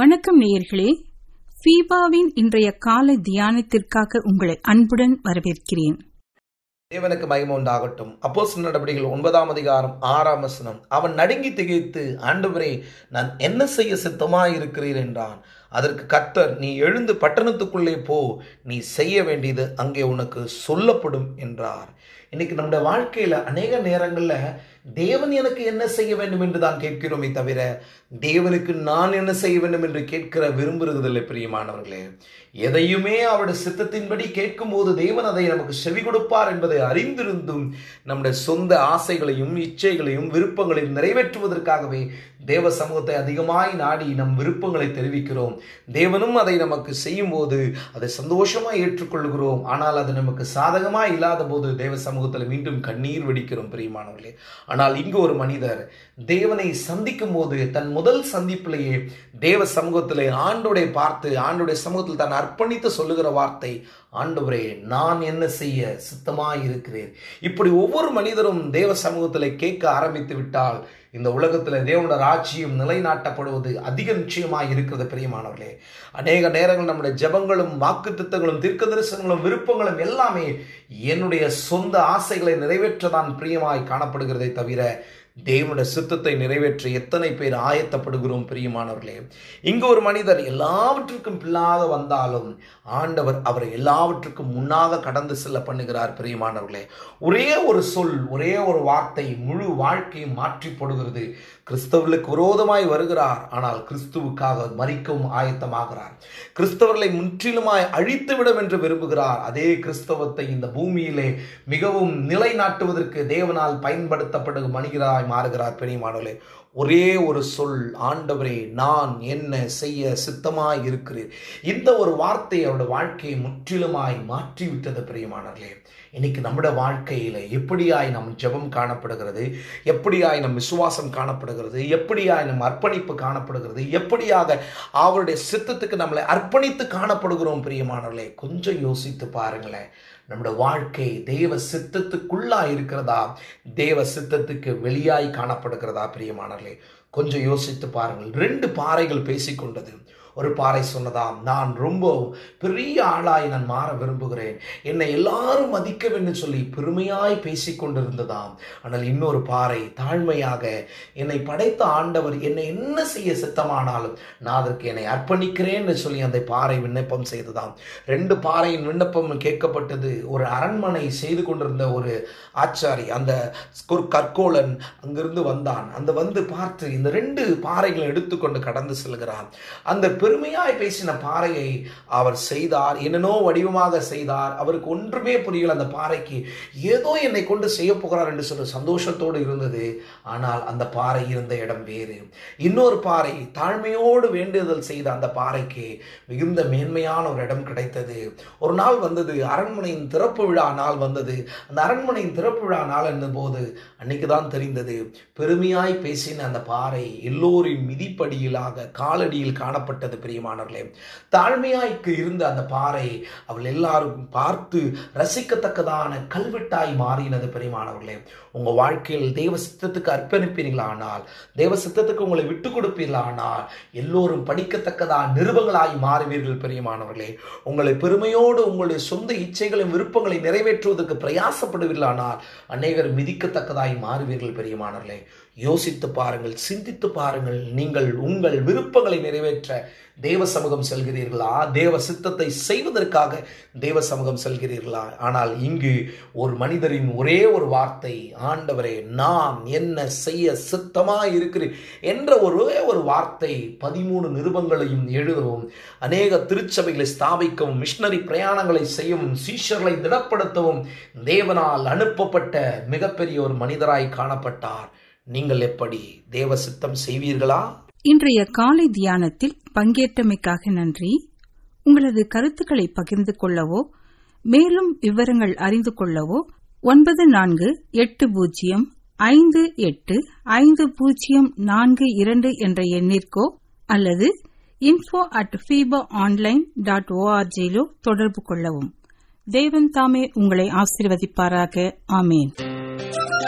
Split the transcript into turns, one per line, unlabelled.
வணக்கம் நேயர்களே ஃபீபாவின் இன்றைய காலை தியானத்திற்காக உங்களை அன்புடன் வரவேற்கிறேன்
தேவனுக்கு மகிமை உண்டாகட்டும் அப்போஸ் நடவடிக்கைகள் ஒன்பதாம் அதிகாரம் ஆறாம் வசனம் அவன் நடுங்கி திகைத்து ஆண்டவரே நான் என்ன செய்ய சித்தமாய் இருக்கிறீர் என்றான் அதற்கு கர்த்தர் நீ எழுந்து பட்டணத்துக்குள்ளே போ நீ செய்ய வேண்டியது அங்கே உனக்கு சொல்லப்படும் என்றார் இன்னைக்கு நம்முடைய வாழ்க்கையில அநேக நேரங்கள்ல தேவன் எனக்கு என்ன செய்ய வேண்டும் என்று தான் கேட்கிறோமே தவிர தேவனுக்கு நான் என்ன செய்ய வேண்டும் என்று கேட்கிற விரும்புறதில்லை பிரியமானவர்களே எதையுமே அவருடைய சித்தத்தின்படி கேட்கும்போது தேவன் அதை நமக்கு செவி கொடுப்பார் என்பதை அறிந்திருந்தும் நம்முடைய சொந்த ஆசைகளையும் இச்சைகளையும் விருப்பங்களையும் நிறைவேற்றுவதற்காகவே தேவ சமூகத்தை அதிகமாய் நாடி நம் விருப்பங்களை தெரிவிக்கிறோம் தேவனும் அதை நமக்கு செய்யும் போது அதை சந்தோஷமாக ஏற்றுக்கொள்கிறோம் ஆனால் அது நமக்கு சாதகமாக இல்லாத போது தேவ சமூகத்தில் மீண்டும் கண்ணீர் வெடிக்கிறோம் பிரியமானவர்களே ஆனால் இங்கு ஒரு மனிதர் தேவனை சந்திக்கும் போது தன் முதல் சந்திப்பிலேயே தேவ சமூகத்திலே ஆண்டோடைய பார்த்து ஆண்டோடைய சமூகத்தில் தான் அர்ப்பணித்து சொல்லுகிற வார்த்தை ஆண்டவரே நான் என்ன செய்ய சித்தமாய் இருக்கிறேன் இப்படி ஒவ்வொரு மனிதரும் தேவ சமூகத்தில் கேட்க ஆரம்பித்து விட்டால் இந்த உலகத்தில் தேவனோட ராட்சியம் நிலைநாட்டப்படுவது அதிக நிச்சயமாக இருக்கிறது பிரியமானவர்களே அநேக நேரங்கள் நம்முடைய ஜபங்களும் வாக்கு திட்டங்களும் தீர்க்க தரிசனங்களும் விருப்பங்களும் எல்லாமே என்னுடைய சொந்த ஆசைகளை நிறைவேற்றதான் பிரியமாய் காணப்படுகிறதை தவிர தேவனுடைய சித்தத்தை நிறைவேற்ற எத்தனை பேர் ஆயத்தப்படுகிறோம் பிரியமானவர்களே இங்கு ஒரு மனிதர் எல்லாவற்றுக்கும் பிள்ளாக வந்தாலும் ஆண்டவர் அவரை எல்லாவற்றுக்கும் முன்னாக கடந்து செல்ல பண்ணுகிறார் பிரியமானவர்களே ஒரே ஒரு சொல் ஒரே ஒரு வார்த்தை முழு வாழ்க்கையை மாற்றி போடுகிறது கிறிஸ்தவர்களுக்கு விரோதமாய் வருகிறார் ஆனால் கிறிஸ்துவுக்காக மறிக்கவும் ஆயத்தமாகிறார் கிறிஸ்தவர்களை முற்றிலுமாய் அழித்துவிடும் என்று விரும்புகிறார் அதே கிறிஸ்தவத்தை இந்த பூமியிலே மிகவும் நிலைநாட்டுவதற்கு தேவனால் பயன்படுத்தப்படும் மனிதராய் மாறுகிறார் பெரியமானவர்களே ஒரே ஒரு சொல் ஆண்டவரே நான் என்ன செய்ய சித்தமாய் இருக்கிறேன் இந்த ஒரு வார்த்தை அவருடைய வாழ்க்கையை முற்றிலுமாய் மாற்றிவிட்டது பிரியமானவர்களே இன்னைக்கு நம்முடைய வாழ்க்கையில் எப்படியாய் நம் ஜெபம் காணப்படுகிறது எப்படியாய் நம் விசுவாசம் காணப்படுகிறது எப்படியாய் நம் அர்ப்பணிப்பு காணப்படுகிறது எப்படியாக அவருடைய சித்தத்துக்கு நம்மளை அர்ப்பணித்து காணப்படுகிறோம் பிரியமானவர்களே கொஞ்சம் யோசித்து பாருங்களேன் நம்முடைய வாழ்க்கை தேவ சித்தத்துக்குள்ளா இருக்கிறதா தேவ சித்தத்துக்கு வெளியாய் காணப்படுகிறதா பிரியமானவர்களே கொஞ்சம் யோசித்து பாருங்கள் ரெண்டு பாறைகள் பேசிக்கொண்டது ஒரு பாறை சொன்னதாம் நான் ரொம்ப பெரிய ஆளாய் நான் மாற விரும்புகிறேன் என்னை எல்லாரும் மதிக்க வேண்டும் சொல்லி பெருமையாய் பேசி கொண்டிருந்ததாம் ஆனால் இன்னொரு பாறை தாழ்மையாக என்னை படைத்த ஆண்டவர் என்னை என்ன செய்ய சித்தமானாலும் நான் அதற்கு என்னை அர்ப்பணிக்கிறேன்னு சொல்லி அந்த பாறை விண்ணப்பம் செய்ததாம் ரெண்டு பாறையின் விண்ணப்பம் கேட்கப்பட்டது ஒரு அரண்மனை செய்து கொண்டிருந்த ஒரு ஆச்சாரி அந்த ஒரு கற்கோளன் அங்கிருந்து வந்தான் அந்த வந்து பார்த்து இந்த ரெண்டு பாறைகளை எடுத்துக்கொண்டு கடந்து செல்கிறான் அந்த பெருமையாய் பேசின பாறையை அவர் செய்தார் என்னென்னோ வடிவமாக செய்தார் அவருக்கு ஒன்றுமே புரியல அந்த பாறைக்கு ஏதோ என்னை கொண்டு செய்ய போகிறார் என்று சொல்ல சந்தோஷத்தோடு இருந்தது ஆனால் அந்த பாறை இருந்த இடம் வேறு இன்னொரு பாறை தாழ்மையோடு வேண்டுதல் செய்த அந்த பாறைக்கு மிகுந்த மேன்மையான ஒரு இடம் கிடைத்தது ஒரு நாள் வந்தது அரண்மனையின் திறப்பு விழா நாள் வந்தது அந்த அரண்மனையின் திறப்பு விழா நாள் போது அன்னைக்கு தான் தெரிந்தது பெருமையாய் பேசின அந்த பாறை எல்லோரின் மிதிப்படியிலாக காலடியில் காணப்பட்டது பிரியமானவர்களே தாழ்மையாய்க்கு இருந்த அந்த பாறை அவள் எல்லாரும் பார்த்து ரசிக்கத்தக்கதான கல்வெட்டாய் மாறினது பிரியமானவர்களே உங்கள் வாழ்க்கையில் தேவ சித்தத்துக்கு அர்ப்பணிப்பீர்களானால் தேவ சித்தத்துக்கு உங்களை விட்டு கொடுப்பீர்களானால் எல்லோரும் படிக்கத்தக்கதான நிருபங்களாய் மாறுவீர்கள் பிரியமானவர்களே உங்களை பெருமையோடு உங்களுடைய சொந்த இச்சைகளையும் விருப்பங்களை நிறைவேற்றுவதற்கு பிரயாசப்படுவீர்களானால் அநேகர் மிதிக்கத்தக்கதாய் மாறுவீர்கள் பெரியமானவர்களே யோசித்து பாருங்கள் சிந்தித்து பாருங்கள் நீங்கள் உங்கள் விருப்பங்களை நிறைவேற்ற தேவ சமூகம் செல்கிறீர்களா தேவ சித்தத்தை செய்வதற்காக தேவ சமூகம் செல்கிறீர்களா ஆனால் இங்கு ஒரு மனிதரின் ஒரே ஒரு வார்த்தை ஆண்டவரே நான் என்ன செய்ய சித்தமாக இருக்கிறேன் என்ற ஒரே ஒரு வார்த்தை பதிமூணு நிருபங்களையும் எழுதவும் அநேக திருச்சபைகளை ஸ்தாபிக்கவும் மிஷினரி பிரயாணங்களை செய்யவும் சீஷர்களை திடப்படுத்தவும் தேவனால் அனுப்பப்பட்ட மிகப்பெரிய ஒரு மனிதராய் காணப்பட்டார் நீங்கள் எப்படி தேவ சித்தம் செய்வீர்களா
இன்றைய காலை தியானத்தில் பங்கேற்றமைக்காக நன்றி உங்களது கருத்துக்களை பகிர்ந்து கொள்ளவோ மேலும் விவரங்கள் அறிந்து கொள்ளவோ ஒன்பது நான்கு எட்டு பூஜ்ஜியம் ஐந்து எட்டு ஐந்து பூஜ்ஜியம் நான்கு இரண்டு என்ற எண்ணிற்கோ அல்லது info at FIFA online dot ஓஆர்ஜியிலோ தொடர்பு கொள்ளவும் தேவன் தாமே உங்களை ஆசீர்வதிப்பாராக ஆமேன்